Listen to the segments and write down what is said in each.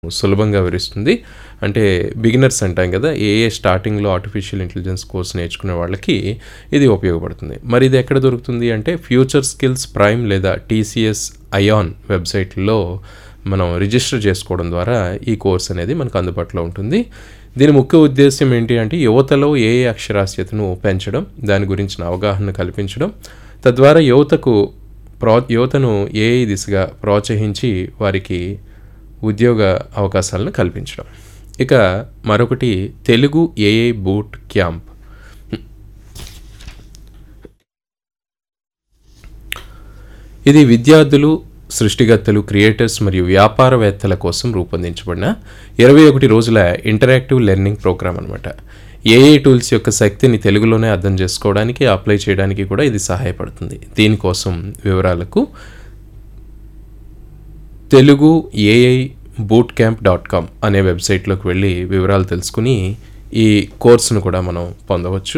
సులభంగా వివరిస్తుంది అంటే బిగినర్స్ అంటాం కదా ఏ ఏ స్టార్టింగ్లో ఆర్టిఫిషియల్ ఇంటెలిజెన్స్ కోర్స్ నేర్చుకునే వాళ్ళకి ఇది ఉపయోగపడుతుంది మరి ఇది ఎక్కడ దొరుకుతుంది అంటే ఫ్యూచర్ స్కిల్స్ ప్రైమ్ లేదా టీసీఎస్ అయాన్ వెబ్సైట్లో మనం రిజిస్టర్ చేసుకోవడం ద్వారా ఈ కోర్స్ అనేది మనకు అందుబాటులో ఉంటుంది దీని ముఖ్య ఉద్దేశం ఏంటి అంటే యువతలో ఏ ఏ అక్షరాస్యతను పెంచడం దాని గురించిన అవగాహన కల్పించడం తద్వారా యువతకు ప్రో యువతను ఏ దిశగా ప్రోత్సహించి వారికి ఉద్యోగ అవకాశాలను కల్పించడం ఇక మరొకటి తెలుగు ఏఐ బూట్ క్యాంప్ ఇది విద్యార్థులు సృష్టికర్తలు క్రియేటర్స్ మరియు వ్యాపారవేత్తల కోసం రూపొందించబడిన ఇరవై ఒకటి రోజుల ఇంటరాక్టివ్ లెర్నింగ్ ప్రోగ్రామ్ అనమాట ఏఐ టూల్స్ యొక్క శక్తిని తెలుగులోనే అర్థం చేసుకోవడానికి అప్లై చేయడానికి కూడా ఇది సహాయపడుతుంది దీనికోసం వివరాలకు Telugu AI boot camp dot com అనే వెబ్సైట్లోకి వెళ్ళి వివరాలు తెలుసుకుని ఈ కోర్సును కూడా మనం పొందవచ్చు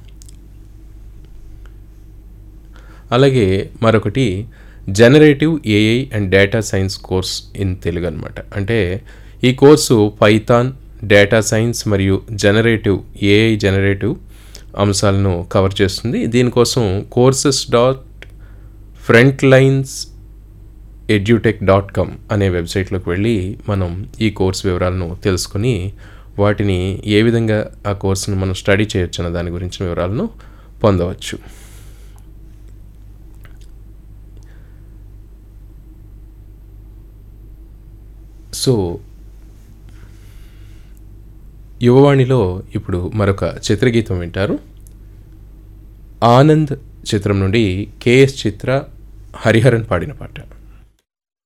అలాగే మరొకటి generative AI and data science course in Telugu అనమాట అంటే ఈ కోర్సు పైథాన్ డేటా సైన్స్ మరియు జనరేటివ్ ఏఐ జనరేటివ్ అంశాలను కవర్ చేస్తుంది దీనికోసం courses dot front lines edutech dot com అనే వెబ్సైట్లోకి వెళ్ళి మనం ఈ కోర్స్ వివరాలను తెలుసుకుని వాటిని ఏ విధంగా ఆ కోర్సును మనం స్టడీ చేయొచ్చు అన్న దాని గురించిన వివరాలను పొందవచ్చు సో యువవాణిలో ఇప్పుడు మరొక చిత్రగీతం వింటారు ఆనంద్ చిత్రం నుండి కేఎస్ చిత్ర హరిహరన్ పాడిన పాట